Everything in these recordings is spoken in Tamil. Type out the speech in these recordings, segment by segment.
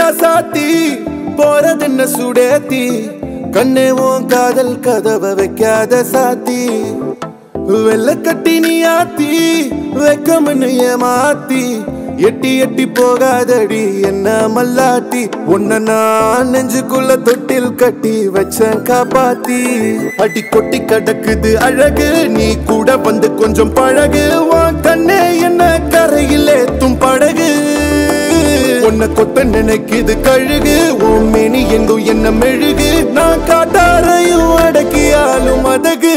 ராசாத்தி போறதென்ன சுடேத்தி கண்ணே உன் காதல் கதவை வைக்காத சாத்தி வெள்ள கட்டி நீ ஆத்தி வெக்கம்னு ஏமாத்தி எட்டி எட்டி போகாதடி என்ன மல்லாட்டி உன்ன நான் நெஞ்சுக்குள்ள தொட்டில் கட்டி வச்சேன் காப்பாத்தி அடி கொட்டி கடக்குது அழகு நீ கூட வந்து கொஞ்சம் பழகு உன் கண்ணே என்ன கரையில் ஏத்தும் படகு உன்னை கொத்த நினைக்குது கழுகு உன் மேனி எங்கும் என்ன மெழுகு நான் காட்டாரையும் அடக்கியாலும் அதகு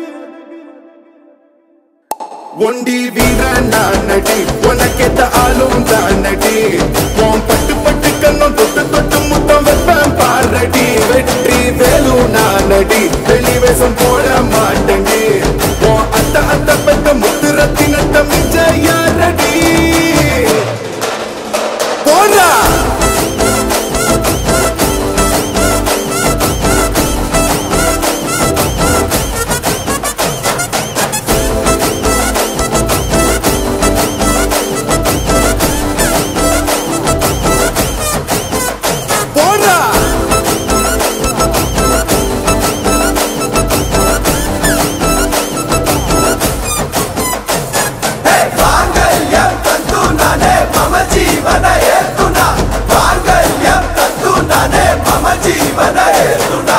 ஒண்டி வீரன் நான் நடி உனக்கேத்த ஆளும் தான் நடி உன் பட்டு பட்டு கண்ணும் தொட்டு தொட்டு முத்தம் வைப்பேன் பாரடி வெற்றி வேலு நான் நடி வெளி வேஷம் போட மாட்டேன்டி உன் அத்த அத்த பெத்த முத்து ரத்தினத்த மிஞ்ச யாரடி போடா போடா మాంగళ్యం తంతు నానే మమ జీవన హేతునా మాంగళ్యం తంతు నానే మమ జీవన హేతునా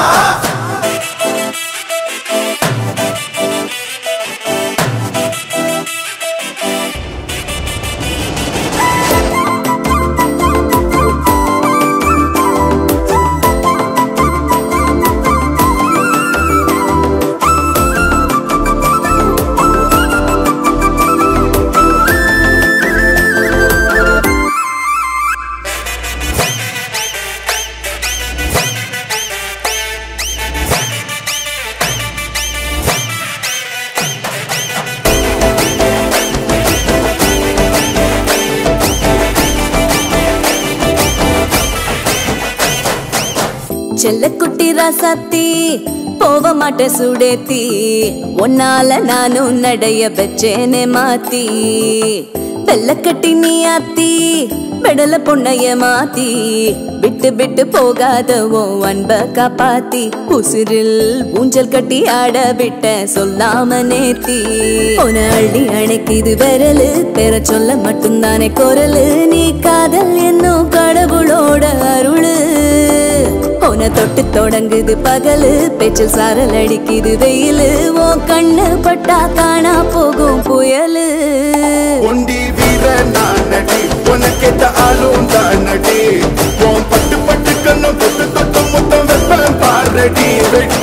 செல்லக்குட்டி ராசாத்தி போக மாட்ட சுடேத்தி உன்னால நானும் நடைய பெச்சேனே மாத்தி வெள்ளக்கட்டி நீ ஆத்தி பெடல பொண்ணைய மாத்தி விட்டு விட்டு போகாத உன் அன்ப காப்பாத்தி உசிரில் ஊஞ்சல் கட்டி ஆட விட்ட சொல்லாம நேத்தி உன அள்ளி அணைக்குது விரலு பெற சொல்ல மட்டும்தானே குரலு நீ காதல் என்னும் கடவுளோட அருளு உன தொட்டு தொடங்குது பகலு பேச்சில் சாரல் அடிக்குது வெயிலு உன் கண்ணு பட்டா காணா போகும் புயலு ஒண்டி வீரன் நான் நடி உனக்கேத்த ஆளும் தான் நடி உன் பட்டு பட்டு கண்ணும் தொட்டு தொட்டு முத்தம் வைப்பேன் பாரடி வெற்றி